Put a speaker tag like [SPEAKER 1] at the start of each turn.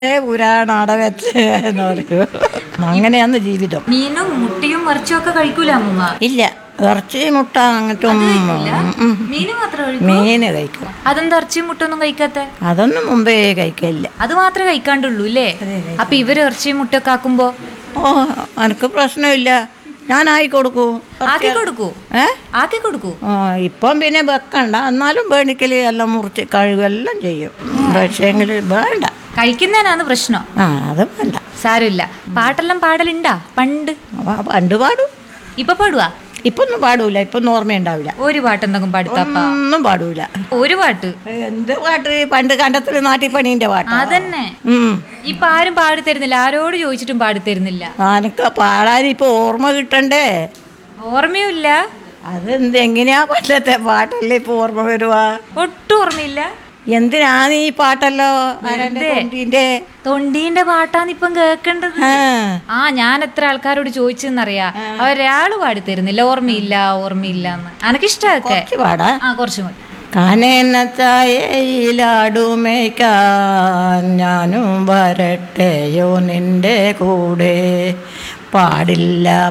[SPEAKER 1] പുരാണടവത്ത് എന്ന് പറയൂ അങ്ങനെയാണ് ജീവിതം
[SPEAKER 2] മീനും മുട്ടയും ഇറച്ചിയും ഒക്കെ കഴിക്കൂല അമ്മൂമ്മ
[SPEAKER 1] ഇല്ല ഇറച്ചി മുട്ട അങ്ങോട്ടും
[SPEAKER 2] മീന് മാത്രം കഴിക്കും
[SPEAKER 1] മീന് കഴിക്കും
[SPEAKER 2] അതെന്താ ഇറച്ചിയും മുട്ടൊന്നും കഴിക്കാത്ത
[SPEAKER 1] അതൊന്നും മുമ്പേ കഴിക്കില്ല
[SPEAKER 2] അത് മാത്രമേ കഴിക്കാണ്ടുള്ളൂ അല്ലേ അപ്പൊ ഇവര് ഇറച്ചിയും മുട്ടയൊക്കെ ആക്കുമ്പോ
[SPEAKER 1] ഓ എനിക്ക് പ്രശ്നമില്ല ഞാൻ ആയി കൊടുക്കൂ
[SPEAKER 2] ആക്കി കൊടുക്കൂ
[SPEAKER 1] ഏ
[SPEAKER 2] ആക്കി കൊടുക്കൂ
[SPEAKER 1] ആ ഇപ്പം പിന്നെ വെക്കണ്ട എന്നാലും വേണിക്കൽ എല്ലാം മുറിച്ച് കഴുകെല്ലാം ചെയ്യും പക്ഷേങ്കിൽ വേണ്ട
[SPEAKER 2] കഴിക്കുന്നതിനാണ് പ്രശ്നം
[SPEAKER 1] ആ അത് വേണ്ട
[SPEAKER 2] സാരമില്ല പാട്ടെല്ലാം പാടലുണ്ടാ പണ്ട്
[SPEAKER 1] അവ പണ്ട് പാടും
[SPEAKER 2] ഇപ്പൊ പാടുവാ
[SPEAKER 1] ഇപ്പൊന്നും പാടൂല ഇപ്പൊന്നും ഓർമ്മയുണ്ടാവില്ല
[SPEAKER 2] ഒരു പാട്ട് എന്തെങ്കിലും പാടുത്താപ്പ
[SPEAKER 1] ഒന്നും പാടൂല
[SPEAKER 2] ഒരു പാട്ട്
[SPEAKER 1] എന്ത് പാട്ട് പണ്ട് കണ്ടത്തിൽ നാട്ടിപ്പണീന്റെ പാട്ട്
[SPEAKER 2] അതന്നെ
[SPEAKER 1] ഉം
[SPEAKER 2] ഇപ്പൊ ആരും പാടി തരുന്നില്ല ആരോട് ചോദിച്ചിട്ടും പാടി തരുന്നില്ല
[SPEAKER 1] എനിക്ക് പാടാൻ ഇപ്പൊ ഓർമ്മ കിട്ടണ്ടേ
[SPEAKER 2] ഓർമ്മയുമില്ല
[SPEAKER 1] അതെന്ത് എങ്ങനെയാ പണ്ടത്തെ പാട്ടല്ലേ ഇപ്പൊ ഓർമ്മ വരുവാ
[SPEAKER 2] ഒട്ടും ഓർമ്മയില്ല
[SPEAKER 1] എന്തിനാണ് ഈ പാട്ടല്ലോ ആരാന്റെ തൊണ്ടീന്റെ
[SPEAKER 2] തൊണ്ടീന്റെ പാട്ടാണ് ഇപ്പം കേൾക്കേണ്ടത്
[SPEAKER 1] ആ
[SPEAKER 2] ആ ഞാൻ എത്ര ആൾക്കാരോട് ചോദിച്ചെന്നറിയാ അവരയാള് പാടി തരുന്നില്ല ഓർമ്മയില്ല ഓർമ്മയില്ല എന്ന് എനക്കിഷ്ടമൊക്കെ
[SPEAKER 1] കുറച്ച് പാടാ
[SPEAKER 2] ആ കുറച്ചും കൂടി
[SPEAKER 1] കനനച്ചായയിലാടുമേക്കാൻ ഞാനും വരട്ടെയോ നിന്റെ കൂടെ പാടില്ല